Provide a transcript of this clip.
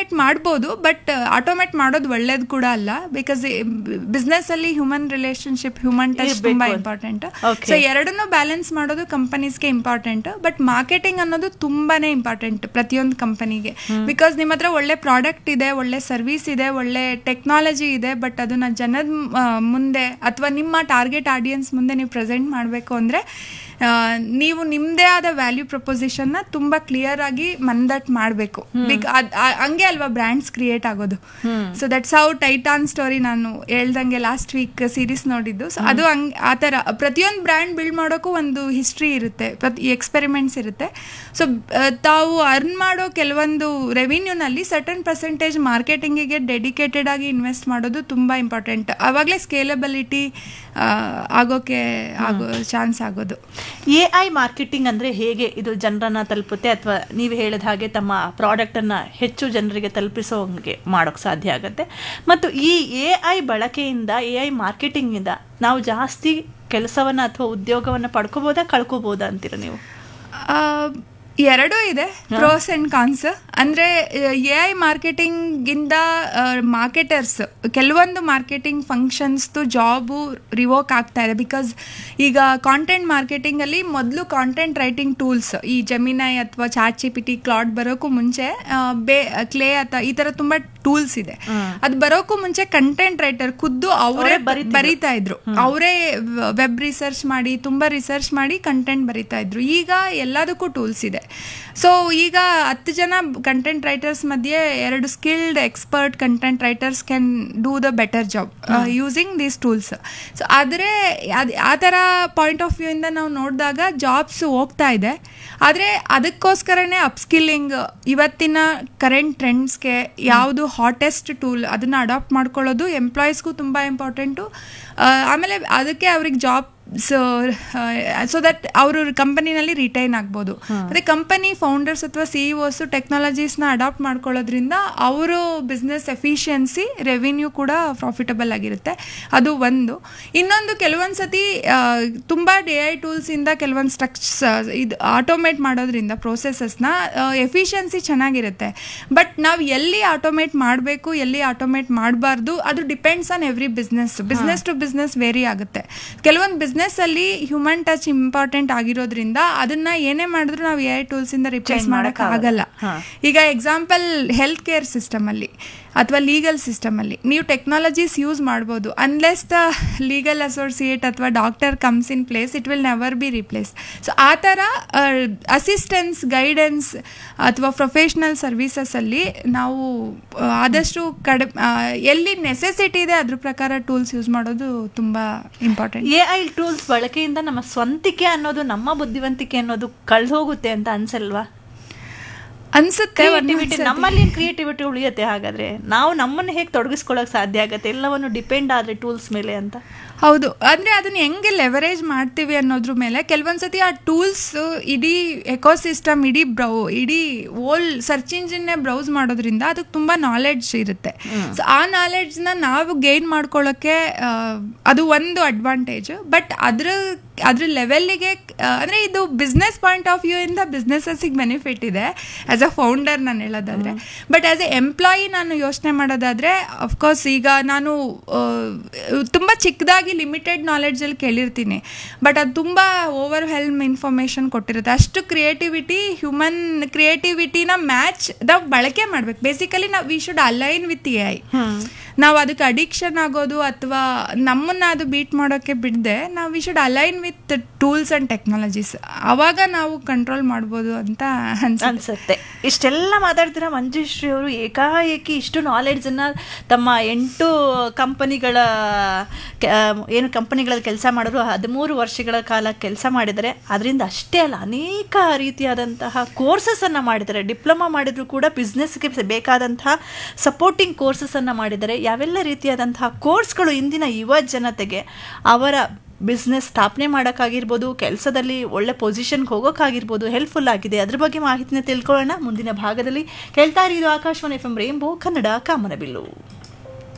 Automate ಮಾಡ್ಬೋದು but automate ಮಾಡೋದು ಒಳ್ಳೇದು ಕೂಡ ಅಲ್ಲ ಬಿಕಾಸ್ ಬಿಸ್ನೆಸ್ ಅಲ್ಲಿ ಹ್ಯೂಮನ್ ರಿಲೇಶನ್ಶಿಪ್ ಹ್ಯೂಮನ್ ಟಚ್ ಇರ್ಬೇಕು ತುಂಬಾ ಅಂತ. Important Okay. ಸೊ ಎರಡನ್ನೂ ಬ್ಯಾಲೆನ್ಸ್ ಮಾಡೋದು ಕಂಪನೀಸ್ಗೆ ಇಂಪಾರ್ಟೆಂಟ್ ಬಟ್ ಮಾರ್ಕೆಟಿಂಗ್ ಅನ್ನೋದು ತುಂಬಾನೇ ಇಂಪಾರ್ಟೆಂಟ್ ಪ್ರತಿಯೊಂದು ಕಂಪನಿಗೆ ಬಿಕಾಸ್ ನಿಮ್ಮ ಹತ್ರ ಒಳ್ಳೆ ಪ್ರಾಡಕ್ಟ್ ಇದೆ ಒಳ್ಳೆ ಸರ್ವಿಸ್ ಇದೆ ಒಳ್ಳೆ ಟೆಕ್ನಾಲಜಿ ಇದೆ ಬಟ್ ಅದನ್ನ ಜನದ ಮುಂದೆ ಅಥವಾ ನಿಮ್ಮ ಟಾರ್ಗೆಟ್ ಆಡಿಯನ್ಸ್ ಮುಂದೆ ನೀವು ಪ್ರೆಸೆಂಟ್ ಮಾಡಬೇಕು ಅಂದರೆ ನೀವು ನಿಮ್ಮದೇ ಆದ ವ್ಯಾಲ್ಯೂ ಪ್ರಪೋಸಿಷನ್ನ ತುಂಬ ಕ್ಲಿಯರ್ ಆಗಿ ಮಂದಟ್ ಮಾಡಬೇಕು ಬಿಕ್ ಹಂಗೆ ಅಲ್ವಾ ಬ್ರ್ಯಾಂಡ್ಸ್ ಕ್ರಿಯೇಟ್ ಆಗೋದು so that's how Titan story ನಾನು ಹೇಳ್ದಂಗೆ ಲಾಸ್ಟ್ ವೀಕ್ ಸೀರೀಸ್ ನೋಡಿದ್ದು ಸೊ ಅದು ಹಂಗ್ ಆ ಥರ ಪ್ರತಿಯೊಂದು ಬ್ರ್ಯಾಂಡ್ ಬಿಲ್ಡ್ ಮಾಡೋಕ್ಕೂ ಒಂದು ಹಿಸ್ಟ್ರಿ ಇರುತ್ತೆ ಪ್ರತಿ ಎಕ್ಸ್ಪೆರಿಮೆಂಟ್ಸ್ ಇರುತ್ತೆ ಸೊ ತಾವು ಅರ್ನ್ ಮಾಡೋ ಕೆಲವೊಂದು ರೆವಿನ್ಯೂನಲ್ಲಿ ಸರ್ಟನ್ ಪರ್ಸೆಂಟೇಜ್ ಮಾರ್ಕೆಟಿಂಗಿಗೆ ಡೆಡಿಕೇಟೆಡ್ ಆಗಿ ಇನ್ವೆಸ್ಟ್ ಮಾಡೋದು ತುಂಬ ಇಂಪಾರ್ಟೆಂಟ್ ಆವಾಗಲೇ ಸ್ಕೇಲಬಿಲಿಟಿ ಆಗೋಕೆ ಆಗೋ ಚಾನ್ಸ್ ಆಗೋದು ಎ ಐ ಮಾರ್ಕೆಟಿಂಗ್ ಅಂದರೆ ಹೇಗೆ ಇದು ಜನರನ್ನ ತಲುಪುತ್ತೆ ಅಥವಾ ನೀವು ಹೇಳಿದ ಹಾಗೆ ತಮ್ಮ ಪ್ರಾಡಕ್ಟನ್ನು ಹೆಚ್ಚು ಜನರಿಗೆ ತಲುಪಿಸೋಂಗೆ ಮಾಡೋಕ್ಕೆ ಸಾಧ್ಯ ಆಗುತ್ತೆ ಮತ್ತು ಈ ಎ ಐ ಬಳಕೆಯಿಂದ ಎ ಐ ಮಾರ್ಕೆಟಿಂಗಿಂದ ನಾವು ಜಾಸ್ತಿ ಕೆಲಸವನ್ನು ಅಥವಾ ಉದ್ಯೋಗವನ್ನು ಪಡ್ಕೋಬೋದಾ ಕಳ್ಕೊಬೋದಾ ಅಂತೀರ ನೀವು ಆ, ಎರಡೂ ಇದೆ ಪ್ರೋಸ್ ಅಂಡ್ ಕಾನ್ಸ್ ಅಂದರೆ ಎ ಐ ಮಾರ್ಕೆಟಿಂಗಿಂದ ಮಾರ್ಕೆಟರ್ಸ್ ಕೆಲವೊಂದು ಮಾರ್ಕೆಟಿಂಗ್ ಫಂಕ್ಷನ್ಸ್ದು ಜಾಬು ರಿವೋಕ್ ಆಗ್ತಾ ಇದೆ ಬಿಕಾಸ್ ಈಗ ಕಾಂಟೆಂಟ್ ಮಾರ್ಕೆಟಿಂಗಲ್ಲಿ ಮೊದಲು ಕಾಂಟೆಂಟ್ ರೈಟಿಂಗ್ ಟೂಲ್ಸ್ ಈ ಜಮಿನೈ ಅಥವಾ chat G P T Claude ಬರೋಕ್ಕೂ ಮುಂಚೆ ಆ, ಬೇ ಕ್ಲೇ ಅಥವಾ ಈ ಥರ ತುಂಬ ಟೂಲ್ಸ್ ಇದೆ ಅದು ಬರೋಕ್ಕೂ ಮುಂಚೆ ಕಂಟೆಂಟ್ ರೈಟರ್ ಖುದ್ದು ಅವರೇ ಬರೀತಾ ಇದ್ರು ಅವರೇ ವೆಬ್ ರಿಸರ್ಚ್ ಮಾಡಿ ತುಂಬಾ ರಿಸರ್ಚ್ ಮಾಡಿ ಕಂಟೆಂಟ್ ಬರೀತಾ ಇದ್ರು ಈಗ ಎಲ್ಲದಕ್ಕೂ ಟೂಲ್ಸ್ ಇದೆ ಸೊ ಈಗ ಹತ್ತು ಜನ ಕಂಟೆಂಟ್ ರೈಟರ್ಸ್ ಮಧ್ಯೆ ಎರಡು skilled expert content writers can do the better job using these tools so ಆದರೆ ಅದು ಆ ಥರ ಪಾಯಿಂಟ್ ಆಫ್ ವ್ಯೂ ಇಂದ ನಾವು ನೋಡಿದಾಗ ಜಾಬ್ಸ್ ಹೋಗ್ತಾ ಇದೆ ಆದರೆ ಅದಕ್ಕೋಸ್ಕರನೇ ಅಪ್ಸ್ಕಿಲ್ಲಿಂಗ್ ಇವತ್ತಿನ ಕರೆಂಟ್ ಟ್ರೆಂಡ್ಸ್ಗೆ ಯಾವುದು ಹಾಟೆಸ್ಟ್ ಟೂಲ್ ಅದನ್ನು ಅಡಾಪ್ಟ್ ಮಾಡ್ಕೊಳ್ಳೋದು ಎಂಪ್ಲಾಯೀಸ್ಗೂ ತುಂಬ ಇಂಪಾರ್ಟೆಂಟು ಆಮೇಲೆ ಅದಕ್ಕೆ ಅವ್ರಿಗೆ ಜಾಬ್ ಸೊ ಸೊ ದಟ್ ಅವರು ಕಂಪನಿನಲ್ಲಿ ರಿಟೈನ್ ಆಗ್ಬೋದು ಅದೇ ಕಂಪನಿ ಫೌಂಡರ್ಸ್ ಅಥವಾ ಸಿ ಇಒಸ್ ಟೆಕ್ನಾಲಜೀಸ್ನ ಅಡಾಪ್ಟ್ ಮಾಡ್ಕೊಳ್ಳೋದ್ರಿಂದ ಅವರು ಬಿಸ್ನೆಸ್ ಎಫಿಷಿಯನ್ಸಿ ರೆವಿನ್ಯೂ ಕೂಡ ಪ್ರಾಫಿಟಬಲ್ ಆಗಿರುತ್ತೆ ಅದು ಒಂದು ಇನ್ನೊಂದು ಕೆಲವೊಂದು ಸತಿ ಆ, ತುಂಬ ಡಿ ಐ ಟೂಲ್ಸಿಂದ ಕೆಲವೊಂದು ಸ್ಟ್ರಕ್ಸ್ ಇದು ಆಟೋಮೇಟ್ ಮಾಡೋದ್ರಿಂದ ಪ್ರೋಸೆಸಸ್ನ ಎಫಿಷಿಯನ್ಸಿ ಚೆನ್ನಾಗಿರುತ್ತೆ ಬಟ್ ನಾವು ಎಲ್ಲಿ ಆಟೋಮೇಟ್ ಮಾಡಬೇಕು ಎಲ್ಲಿ ಆಟೋಮೇಟ್ ಮಾಡಬಾರ್ದು ಅದು depends on every business business to business vary ಆಗುತ್ತೆ ಕೆಲವೊಂದು ಬಿಸ್ನೆಸ್ ಅಲ್ಲಿ ಹ್ಯೂಮನ್ ಟಚ್ ಇಂಪಾರ್ಟೆಂಟ್ ಆಗಿರೋದ್ರಿಂದ ಅದನ್ನ ಏನೇ ಮಾಡಿದ್ರು ನಾವು ಎ ಐ ಟೂಲ್ಸ್ ಇಂದ ರಿಪ್ಲೇಸ್ Change ಮಾಡಕ್ ಮಾಡಕ್ಕಾಗಲ್ಲ. ಆಗಲ್ಲ ಹಾ. ಈಗ ಎಕ್ಸಾಂಪಲ್ ಹೆಲ್ತ್ ಕೇರ್ ಸಿಸ್ಟಮ್ ಅಲ್ಲಿ ಅಥವಾ ಲೀಗಲ್ ಸಿಸ್ಟಮ್ ಅಲ್ಲಿ ನೀವು ಟೆಕ್ನಾಲಜೀಸ್ ಯೂಸ್ ಮಾಡ್ಬೋದು ಅನ್ಲೆಸ್ ದ ಲೀಗಲ್ ಅಸೋಸಿಯೇಟ್ ಅಥವಾ doctor comes in place it will never be replace so ಆ ಥರ ಅಸಿಸ್ಟೆನ್ಸ್ ಗೈಡೆನ್ಸ್ ಅಥವಾ ಪ್ರೊಫೆಷ್ನಲ್ ಸರ್ವಿಸಸ್ ಅಲ್ಲಿ ನಾವು ಆ, ಆದಷ್ಟು ಕಡಿಮೆ ಎಲ್ಲಿ ನೆಸೆಸಿಟಿ ಇದೆ ಅದ್ರ ಪ್ರಕಾರ ಟೂಲ್ಸ್ ಯೂಸ್ ಮಾಡೋದು ತುಂಬ ಇಂಪಾರ್ಟೆಂಟ್ ಎ ಐ ಟೂಲ್ಸ್ ಬಳಕೆಯಿಂದ ನಮ್ಮ ಸ್ವಂತಿಕೆ ಅನ್ನೋದು ನಮ್ಮ ಬುದ್ಧಿವಂತಿಕೆ ಅನ್ನೋದು ಕಳ್ದು ಹೋಗುತ್ತೆ ಅಂತ ಅನ್ಸಲ್ವಾ ಅನ್ಸುತ್ತೆ ಕ್ರಿಯೇಟಿವಿಟಿ ನಮ್ಮಲ್ಲಿ ಕ್ರಿಯೇಟಿವಿಟಿ ಉಳಿಯುತ್ತೆ ಹಾಗಾದ್ರೆ ನಾವು ನಮ್ಮನ್ನು ಹೇಗೆ ತೊಡಗಿಸ್ಕೊಳ್ಳೋಕೆ ಸಾಧ್ಯ ಆಗುತ್ತೆ ಎಲ್ಲವನ್ನು ಡಿಪೆಂಡ್ ಆದ್ರೆ ಟೂಲ್ಸ್ ಮೇಲೆ ಅಂತ ಹೌದು ಅಂದ್ರೆ ಅದನ್ನ ಹೆಂಗೆ ಲೆವರೇಜ್ ಮಾಡ್ತೀವಿ ಅನ್ನೋದ್ರ ಮೇಲೆ ಕೆಲವೊಂದ್ಸತಿ ಆ ಟೂಲ್ಸ್ ಇಡೀ ಎಕೋಸಿಸ್ಟಮ್ ಇಡೀ ಬ್ರೌ ಇಡೀ ಓಲ್ ಸರ್ಚ್ ಇಂಜಿನ್ನೇ ಬ್ರೌಸ್ ಮಾಡೋದ್ರಿಂದ ಅದಕ್ಕೆ ತುಂಬಾ ನಾಲೆಡ್ಜ್ ಇರುತ್ತೆ ಸೊ ಆ ನಾಲೆಡ್ಜ್ನ ನಾವು ಗೈನ್ ಮಾಡ್ಕೊಳ್ಳೋಕ್ಕೆ ಆ, ಅದು ಒಂದು ಅಡ್ವಾಂಟೇಜ್ ಬಟ್ ಅದ್ರ ಅದ್ರ ಲೆವೆಲ್ಲಿಗೆ ಅಂದರೆ ಇದು ಬಿಸ್ನೆಸ್ ಪಾಯಿಂಟ್ ಆಫ್ ವ್ಯೂ ಇಂದ ಬಿಸ್ನೆಸಸ್ಸಿಗೆ ಬೆನಿಫಿಟ್ ಇದೆ ಆಸ್ ಅ ಫೌಂಡರ್ ನಾನು ಹೇಳೋದಾದ್ರೆ ಬಟ್ ಆಸ್ ಎ ಎಂಪ್ಲಾಯಿ ನಾನು ಯೋಚನೆ ಮಾಡೋದಾದ್ರೆ ಅಫ್ಕೋರ್ಸ್ ಈಗ ನಾನು ಆ, ತುಂಬ ಚಿಕ್ಕದಾಗಿ ಲಿಮಿಟೆಡ್ ನಾಲೆಡ್ಜಲ್ಲಿ ಕೇಳಿರ್ತೀನಿ ಬಟ್ ಅದು ತುಂಬ ಓವರ್ ಹೆಲ್ಮ್ ಇನ್ಫಾರ್ಮೇಷನ್ ಕೊಟ್ಟಿರುತ್ತೆ ಅಷ್ಟು ಕ್ರಿಯೇಟಿವಿಟಿ ಹ್ಯೂಮನ್ ಕ್ರಿಯೇಟಿವಿಟಿನ ಮ್ಯಾಚ್ ನಾವು ಬಳಕೆ ಮಾಡ್ಬೇಕು ಬೇಸಿಕಲಿ ನಾವು we should align with A I ನಾವು ಅದಕ್ಕೆ ಅಡಿಕ್ಷನ್ ಆಗೋದು ಅಥವಾ ನಮ್ಮನ್ನ ಅದು ಬೀಟ್ ಮಾಡೋಕ್ಕೆ ಬಿಡದೆ ನಾವು we should align with tools and technologies ಅವಾಗ ನಾವು ಕಂಟ್ರೋಲ್ ಮಾಡ್ಬೋದು ಅಂತ ಅನ್ಸುತ್ತೆ ಅನ್ಸುತ್ತೆ ಇಷ್ಟೆಲ್ಲ ಮಾತಾಡ್ತೀರಾ ಮಂಜುಶ್ರೀ ಅವರು ಏಕಾಏಕಿ ಇಷ್ಟು ನಾಲೆಡ್ಜನ್ನು ತಮ್ಮ ಎಂಟು ಕಂಪನಿಗಳ ಕೆ- ಏನು ಕಂಪನಿಗಳಲ್ಲಿ ಕೆಲಸ ಮಾಡಿದ್ರು ಹದಿಮೂರು ವರ್ಷಗಳ ಕಾಲ ಕೆಲಸ ಮಾಡಿದರೆ ಅದರಿಂದ ಅಷ್ಟೇ ಅಲ್ಲ ಅನೇಕ ರೀತಿಯಾದಂತಹ ಕೋರ್ಸಸನ್ನು ಮಾಡಿದ್ದಾರೆ ಡಿಪ್ಲೊಮಾ ಮಾಡಿದ್ರು ಕೂಡ ಬಿಸ್ನೆಸ್ಗೆ ಬೇಕಾದಂತಹ ಸಪೋರ್ಟಿಂಗ್ ಕೋರ್ಸಸನ್ನು ಮಾಡಿದ್ದಾರೆ ಯಾವೆಲ್ಲ ರೀತಿಯಾದಂತಹ ಕೋರ್ಸ್ಗಳು ಇಂದಿನ ಯುವ ಜನತೆಗೆ ಅವರ ಬಿಸ್ನೆಸ್ ಸ್ಥಾಪನೆ ಮಾಡೋಕ್ಕಾಗಿರ್ಬೋದು ಕೆಲಸದಲ್ಲಿ ಒಳ್ಳೆ ಪೊಸಿಷನ್ಗೆ ಹೋಗೋಕ್ಕಾಗಿರ್ಬೋದು ಹೆಲ್ಪ್ಫುಲ್ ಆಗಿದೆ ಅದ್ರ ಬಗ್ಗೆ ಮಾಹಿತಿನ ತಿಳ್ಕೊಳ್ಳೋಣ ಮುಂದಿನ ಭಾಗದಲ್ಲಿ ಕೇಳ್ತಾ ಇರೋದು Akashvani F M rainbow Kannada ಕಾಮನಬಿಲ್ಲು